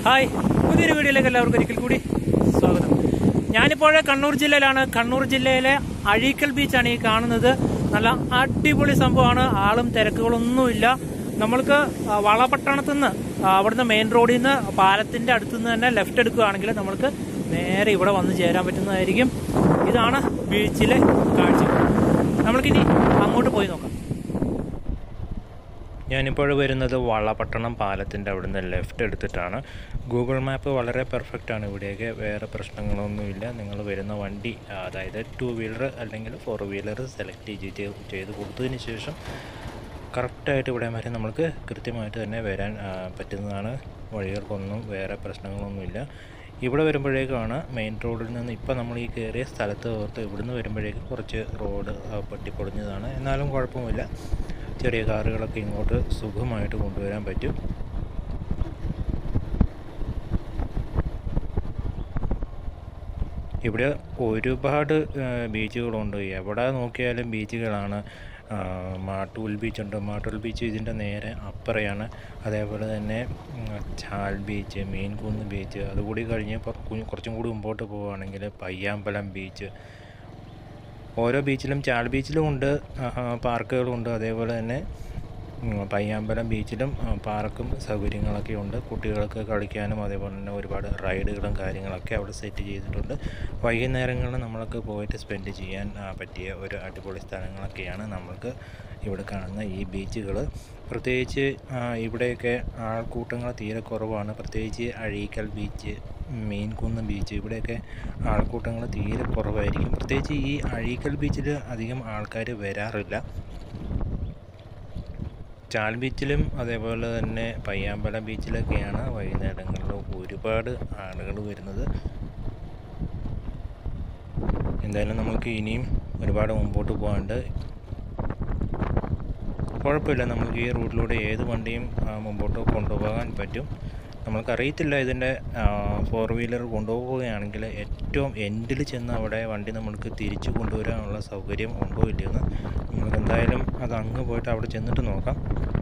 hi പുതിയൊരു വീഡിയോയിലേക്ക് എല്ലാവർക്കും ഒരിക്കൽ കൂടി സ്വാഗതം ഞാനിപ്പോൾ കണ്ണൂർ ജില്ലയിലാണ് കണ്ണൂർ ജില്ലയിലെ അഴീക്കൽ ബീച്ചാണ് ഈ കാണുന്നത് നല്ല അടിപൊളി സംഭവമാണ് ആളും തിരക്കുകളൊന്നുമില്ല നമ്മൾക്ക് ആ, വളപട്ടണത്തു നിന്ന് ആ, അവിടുന്ന് മെയിൻ റോഡിൽ നിന്ന് പാലത്തിന്റെ അടുത്ത് നിന്ന് തന്നെ ലെഫ്റ്റ് എടുക്കുകയാണെങ്കിൽ നമ്മൾക്ക് നേരെ ഇവിടെ വന്ന് ചേരാൻ പറ്റുന്നതായിരിക്കും ഇതാണ് ബീച്ചിലെ കാഴ്ച നമ്മൾക്കിനി അങ്ങോട്ട് പോയി നോക്കാം ഞാനിപ്പോൾ വരുന്നത് വളപട്ടണം പാലത്തിൻ്റെ അവിടുന്ന് ലെഫ്റ്റ് എടുത്തിട്ടാണ് ഗൂഗിൾ മാപ്പ് വളരെ പെർഫെക്റ്റ് ആണ് ഇവിടെയൊക്കെ വേറെ പ്രശ്നങ്ങളൊന്നുമില്ല നിങ്ങൾ വരുന്ന വണ്ടി അതായത് ടു വീലർ അല്ലെങ്കിൽ ഫോർ വീലർ സെലക്ട് ചെയ്ത് ചെയ്ത് കൊടുത്തതിന് ശേഷം കറക്റ്റായിട്ട് ഇവിടെ വരെ നമുക്ക് കൃത്യമായിട്ട് തന്നെ വരാൻ ആ, പറ്റുന്നതാണ് വഴികൾക്കൊന്നും വേറെ പ്രശ്നങ്ങളൊന്നുമില്ല ഇവിടെ വരുമ്പോഴേക്കാണ് മെയിൻ റോഡിൽ നിന്ന് ഇപ്പോൾ നമ്മൾ ഈ കയറിയ സ്ഥലത്ത് തൊട്ട് ഇവിടുന്ന് വരുമ്പോഴേക്കും കുറച്ച് റോഡ് ആ, പൊട്ടിപ്പൊളിഞ്ഞതാണ് എന്നാലും കുഴപ്പമില്ല ചെറിയ കാറുകളൊക്കെ ഇങ്ങോട്ട് സുഖമായിട്ട് കൊണ്ടുവരാൻ പറ്റും ഇവിടെ ഒരുപാട് ആ, ബീച്ചുകളുണ്ട് എവിടെ നോക്കിയാലും ബീച്ചുകളാണ് ആ, മാട്ടൂൽ ബീച്ചുണ്ട് മാട്ടൂൽ ബീച്ച് ഇതിൻ്റെ നേരെ അപ്പുറയാണ് അതേപോലെ തന്നെ ഉം, ചാൽ ബീച്ച് മീൻകുന്ന് ബീച്ച് അതുകൂടി കഴിഞ്ഞ് ഇപ്പോൾ കു- കുറച്ചും കൂടി മുമ്പോട്ട് പോവുകയാണെങ്കിൽ പയ്യാമ്പലം ബീച്ച് ഓരോ ബീച്ചിലും ചാൽ ബീച്ചിലും ഉണ്ട് പാർക്കുകളും ഉണ്ട് അതേപോലെ തന്നെ ഉം, പയ്യാമ്പലം ബീച്ചിലും ആ, പാർക്കും സൗകര്യങ്ങളൊക്കെ ഉണ്ട് കുട്ടികൾക്ക് കളിക്കാനും അതേപോലെ തന്നെ ഒരുപാട് റൈഡുകളും കാര്യങ്ങളൊക്കെ അവിടെ സെറ്റ് ചെയ്തിട്ടുണ്ട് വൈകുന്നേരങ്ങളിൽ നമ്മൾക്ക് പോയിട്ട് സ്പെൻഡ് ചെയ്യാൻ ആ, പറ്റിയ ഒരു അടിപൊളി സ്ഥലങ്ങളൊക്കെയാണ് നമ്മൾക്ക് ഇവിടെ കാണുന്ന ഈ ബീച്ചുകൾ പ്രത്യേകിച്ച് ആ, ഇവിടെയൊക്കെ ആൾക്കൂട്ടങ്ങൾ തീരെ കുറവാണ് പ്രത്യേകിച്ച് അഴീക്കൽ ബീച്ച് മീൻകുന്ന് ബീച്ച് ഇവിടെയൊക്കെ ആൾക്കൂട്ടങ്ങൾ തീരെ കുറവായിരിക്കും പ്രത്യേകിച്ച് ഈ അഴീക്കൽ ബീച്ചിൽ അധികം ആൾക്കാർ വരാറില്ല ചാൽ ബീച്ചിലും അതേപോലെ തന്നെ പയ്യാമ്പലം ബീച്ചിലൊക്കെയാണ് വൈകുന്നേരങ്ങളിൽ ഒരുപാട് ആളുകൾ വരുന്നത് എന്തായാലും നമുക്ക് ഇനിയും ഒരുപാട് മുമ്പോട്ട് പോകാണ്ട് കുഴപ്പമില്ല നമുക്ക് ഈ റൂട്ടിലൂടെ ഏത് വണ്ടിയും ആ, മുമ്പോട്ട് കൊണ്ടുപോകാൻ പറ്റും നമ്മൾക്കറിയത്തില്ല ഇതിൻ്റെ ഫോർ വീലർ കൊണ്ടുപോവുകയാണെങ്കിൽ ഏറ്റവും എൻഡിൽ ചെന്ന് അവിടെ വണ്ടി നമ്മൾക്ക് തിരിച്ചു കൊണ്ടുവരാനുള്ള സൗകര്യം ഉണ്ടോ ഇല്ലയെന്ന് നമുക്ക് എന്തായാലും അത് അങ്ങ് പോയിട്ട് അവിടെ ചെന്നിട്ട് നോക്കാം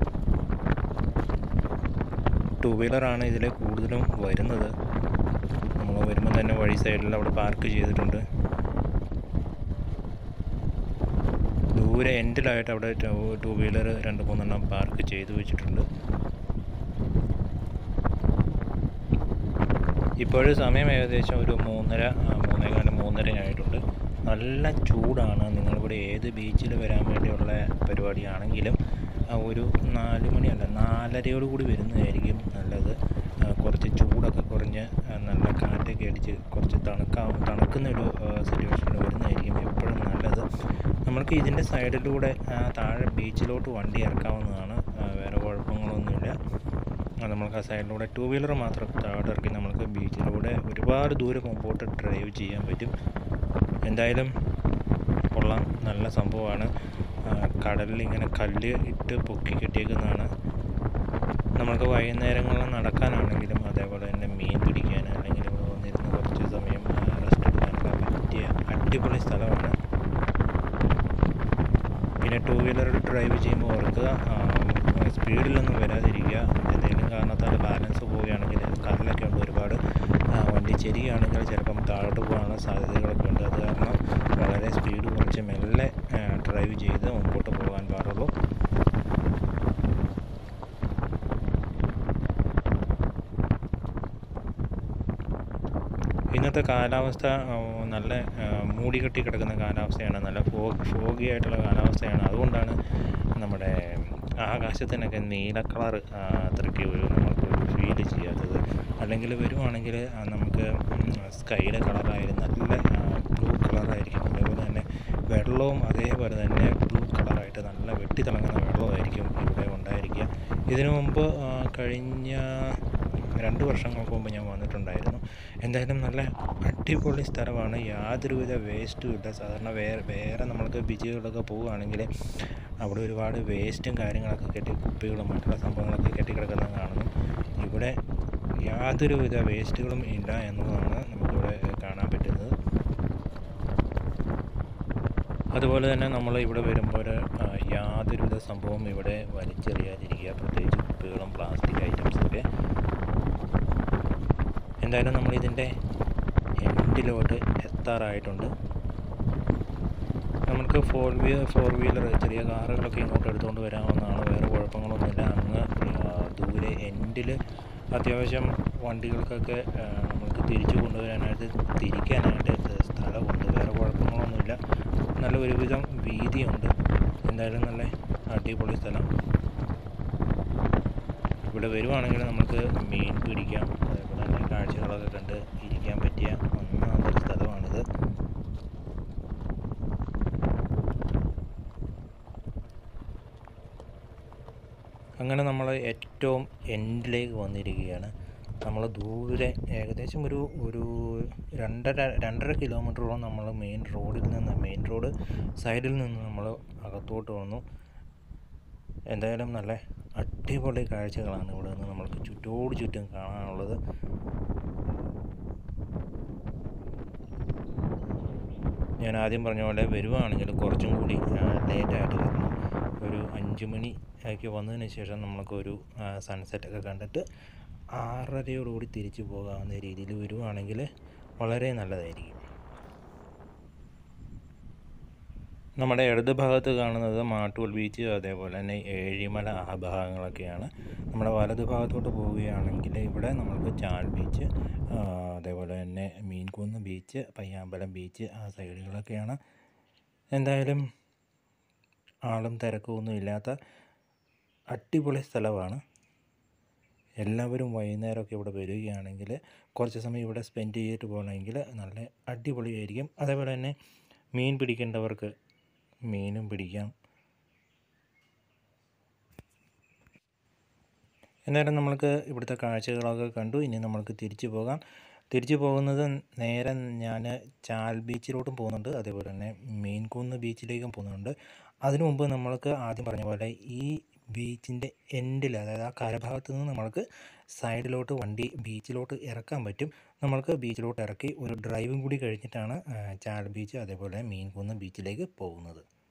ടു വീലറാണ് ഇതിൽ കൂടുതലും വരുന്നത് നമ്മൾ വരുമ്പോൾ തന്നെ വഴി സൈഡിൽ അവിടെ പാർക്ക് ചെയ്തിട്ടുണ്ട് ദൂരെ എൻഡിലായിട്ട് അവിടെ ടു വീലർ രണ്ട് മൂന്നെണ്ണം പാർക്ക് ചെയ്തു വെച്ചിട്ടുണ്ട് ഇപ്പോഴും സമയം ഏകദേശം ഒരു മൂന്നര ആ, മൂന്നേകാലം മൂന്നര ആയിട്ടുണ്ട് നല്ല ചൂടാണ് നിങ്ങളിവിടെ ഏത് ബീച്ചിൽ വരാൻ വേണ്ടിയുള്ള പരിപാടിയാണെങ്കിലും ആ, ഒരു നാല് മണിയല്ല നാലരയോട് കൂടി വരുന്നതായിരിക്കും നല്ലത് ആ, കുറച്ച് ചൂടൊക്കെ കുറഞ്ഞ് ആ, നല്ല കാറ്റൊക്കെ അടിച്ച് കുറച്ച് തണുക്കാവും തണുക്കുന്ന ഒരു സിറ്റുവേഷനിൽ വരുന്നതായിരിക്കും എപ്പോഴും നല്ലത് നമ്മൾക്ക് ഇതിൻ്റെ സൈഡിലൂടെ ആ, താഴെ ബീച്ചിലോട്ട് വണ്ടി ഇറക്കാവുന്നതാണ് ആ, വേറെ കുഴപ്പങ്ങളൊന്നുമില്ല ആ, നമുക്ക് ആ സൈഡിലൂടെ ടു വീലർ മാത്രം താഴെ ഇറക്കി നമുക്ക് ബീച്ചിലൂടെ ഒരുപാട് ദൂരം മുമ്പോട്ട് ഡ്രൈവ് ചെയ്യാൻ പറ്റും എന്തായാലും കൊള്ളാം നല്ല സംഭവമാണ് ആ, കടലിൽ ഇങ്ങനെ കല്ല് ഇട്ട് പൊക്കി കെട്ടിയേക്കുന്നതാണ് നമുക്ക് വൈകുന്നേരങ്ങളിൽ നടക്കാനാണെങ്കിലും അതേപോലെ തന്നെ മീൻ പിടിക്കാൻ അല്ലെങ്കിൽ ഇവിടെ വന്നിരുന്ന് കുറച്ച് സമയം റെസ്റ്റ് എടുക്കാനൊക്കെ പറ്റിയ അടിപൊളി സ്ഥലമാണ് പിന്നെ ടൂ വീലർ ഡ്രൈവ് ചെയ്യുമ്പോൾ ഓർക്കുക ആ, സ്പീഡിലൊന്നും വരാതിരിക്കുക എന്തെങ്കിലും കാരണത്താൽ ബാലൻസ് പോവുകയാണെങ്കിൽ കടലൊക്കെ ഉണ്ട് ഒരുപാട് ആ, വണ്ടി ചെരികയാണെങ്കിൽ ചിലപ്പം താഴോട്ട് പോകാനുള്ള സാധ്യതകളൊക്കെ ഉണ്ട് അത് കാരണം വളരെ സ്പീഡ് കുറച്ച് മെല്ലെ ആ, ഡ്രൈവ് ചെയ്ത് മുമ്പോട്ട് പോകാൻ പാടുള്ളൂ ഇന്നത്തെ കാലാവസ്ഥ ആ, നല്ല ആ, മൂടികെട്ടി കിടക്കുന്ന കാലാവസ്ഥയാണ് നല്ല ഫോഗ് ഫോഗി ആയിട്ടുള്ള കാലാവസ്ഥയാണ് അതുകൊണ്ടാണ് നമ്മുടെ ആകാശത്തിനൊക്കെ നീല കളർ അത്രയ്ക്ക് ഒരു നമുക്ക് ഫീൽ ചെയ്യാത്തത് അല്ലെങ്കിൽ വരുവാണെങ്കിൽ ആ, നമുക്ക് സ്കൈയുടെ കളറായാലും നല്ല ബ്ലൂ കളറായിരിക്കും അതേപോലെ തന്നെ വെള്ളവും അതേപോലെ തന്നെ ബ്ലൂ കളറായിട്ട് നല്ല വെട്ടിത്തിളങ്ങുന്ന വെള്ളമായിരിക്കും ഇവിടെ ഉണ്ടായിരിക്കുക ഇതിനു മുമ്പ് ആ, കഴിഞ്ഞ രണ്ട് വർഷങ്ങൾക്ക് മുമ്പ് ഞാൻ വന്നിട്ടുണ്ടായിരുന്നു എന്തായാലും നല്ല അടിപൊളി സ്ഥലമാണ് യാതൊരുവിധ വേസ്റ്റും ഇല്ല സാധാരണ വേറെ വേറെ നമ്മൾക്ക് ബീച്ചുകളിലൊക്കെ പോവുകയാണെങ്കിൽ അവിടെ ഒരുപാട് വേസ്റ്റും കാര്യങ്ങളൊക്കെ കെട്ടി കുപ്പികളും മറ്റുള്ള സംഭവങ്ങളൊക്കെ കെട്ടിക്കിടക്കുന്നത് കാണുന്നു ഇവിടെ യാതൊരുവിധ വേസ്റ്റുകളും ഇല്ല എന്നതാണ് നമുക്കിവിടെ കാണാൻ പറ്റുന്നത് അതുപോലെ തന്നെ നമ്മൾ ഇവിടെ വരുമ്പോൾ ആ, യാതൊരുവിധ സംഭവം ഇവിടെ വലിച്ചെറിയാതിരിക്കുക പ്രത്യേകിച്ച് കുപ്പികളും പ്ലാസ്റ്റിക് ഐറ്റംസൊക്കെ എന്തായാലും നമ്മളിതിൻ്റെ എൻഡിലോട്ട് എത്താറായിട്ടുണ്ട് നമുക്ക് ഫോർ വീലർ ഫോർ വീലർ ചെറിയ കാറുകളൊക്കെ ഇങ്ങോട്ട് എടുത്തുകൊണ്ട് വരാവുന്നതാണ് വേറെ കുഴപ്പങ്ങളൊന്നുമില്ല അങ്ങ് ആ, ദൂരെ എൻഡിൽ അത്യാവശ്യം വണ്ടികൾക്കൊക്കെ ആ, നമുക്ക് തിരിച്ചു കൊണ്ടുവരാനായിട്ട് തിരിക്കാനായിട്ട് സ്ഥലമുണ്ട് വേറെ കുഴപ്പങ്ങളൊന്നുമില്ല നല്ല ഒരുവിധം വീതിയുണ്ട് എന്തായാലും നല്ല അടിപൊളി സ്ഥലം ഇവിടെ വരുവാണെങ്കിൽ നമുക്ക് മീൻ പിടിക്കാം അതേപോലെ തന്നെ കാഴ്ചകളൊക്കെ കണ്ട് ഇരിക്കാൻ പറ്റിയ ഒന്നാമതൊരു സ്ഥലമാണിത് അങ്ങനെ നമ്മൾ ഏറ്റവും എൻഡിലേക്ക് വന്നിരിക്കുകയാണ് നമ്മൾ ദൂരെ ഏകദേശം ഒരു ഒരു രണ്ടര രണ്ടര കിലോമീറ്ററോളം നമ്മൾ മെയിൻ റോഡിൽ നിന്ന് മെയിൻ റോഡ് സൈഡിൽ നിന്ന് നമ്മൾ അകത്തോട്ട് വന്നു എന്തായാലും നല്ല അടിപൊളി കാഴ്ചകളാണ് ഇവിടെ നിന്ന് നമ്മൾക്ക് ചുറ്റോട് ചുറ്റും കാണാനുള്ളത് ഞാൻ ആദ്യം പറഞ്ഞ പോലെ വരുവാണെങ്കിൽ കുറച്ചും കൂടി ലേറ്റായിട്ട് വരണം ഒരു അഞ്ച് മണി ഒക്കെ വന്നതിന് ശേഷം നമുക്കൊരു സൺസെറ്റൊക്കെ കണ്ടിട്ട് ആറരയോടുകൂടി തിരിച്ചു പോകാവുന്ന രീതിയിൽ വരുവാണെങ്കിൽ വളരെ നല്ലതായിരിക്കും നമ്മുടെ ഇടത് ഭാഗത്ത് കാണുന്നത് മാട്ടൂൽ ബീച്ച് അതേപോലെ തന്നെ ഏഴിമല ആ ഭാഗങ്ങളൊക്കെയാണ് നമ്മുടെ വലത് ഭാഗത്തോട്ട് പോവുകയാണെങ്കിൽ ഇവിടെ നമുക്ക് ചാൽ ബീച്ച് ആ, അതേപോലെ തന്നെ മീൻകുന്ന് ബീച്ച് പയ്യാമ്പലം ബീച്ച് ആ സൈഡുകളൊക്കെയാണ് എന്തായാലും ആളും തിരക്കൊന്നും ഇല്ലാത്ത അടിപൊളി സ്ഥലമാണ് എല്ലാവരും വൈകുന്നേരമൊക്കെ ഇവിടെ വരികയാണെങ്കിൽ കുറച്ച് സമയം ഇവിടെ സ്പെൻഡ് ചെയ്തിട്ട് പോകണമെങ്കിൽ നല്ല അടിപൊളിയായിരിക്കും അതേപോലെ തന്നെ മീൻ പിടിക്കേണ്ടവർക്ക് മീനും പിടിക്കാം എന്നാലും നമ്മൾക്ക് ഇവിടുത്തെ കാഴ്ചകളൊക്കെ കണ്ടു ഇനി നമ്മൾക്ക് തിരിച്ചു പോകാം തിരിച്ചു പോകുന്നത് നേരെ ഞാൻ ചാൽ ബീച്ചിലോട്ടും പോകുന്നുണ്ട് അതേപോലെ തന്നെ മീൻകുന്ന് ബീച്ചിലേക്കും പോകുന്നുണ്ട് അതിനു മുമ്പ് നമ്മൾക്ക് ആദ്യം പറഞ്ഞ പോലെ ഈ ബീച്ചിൻ്റെ എൻഡിൽ അതായത് ആ കരഭാഗത്ത് നിന്ന് നമ്മൾക്ക് സൈഡിലോട്ട് വണ്ടി ബീച്ചിലോട്ട് ഇറക്കാൻ പറ്റും നമ്മൾക്ക് ബീച്ചിലോട്ട് ഇറക്കി ഒരു ഡ്രൈവും കൂടി കഴിഞ്ഞിട്ടാണ് ആ, ചാൽ ബീച്ച് അതേപോലെ മീൻകുന്ന് ബീച്ചിലേക്ക് പോകുന്നത്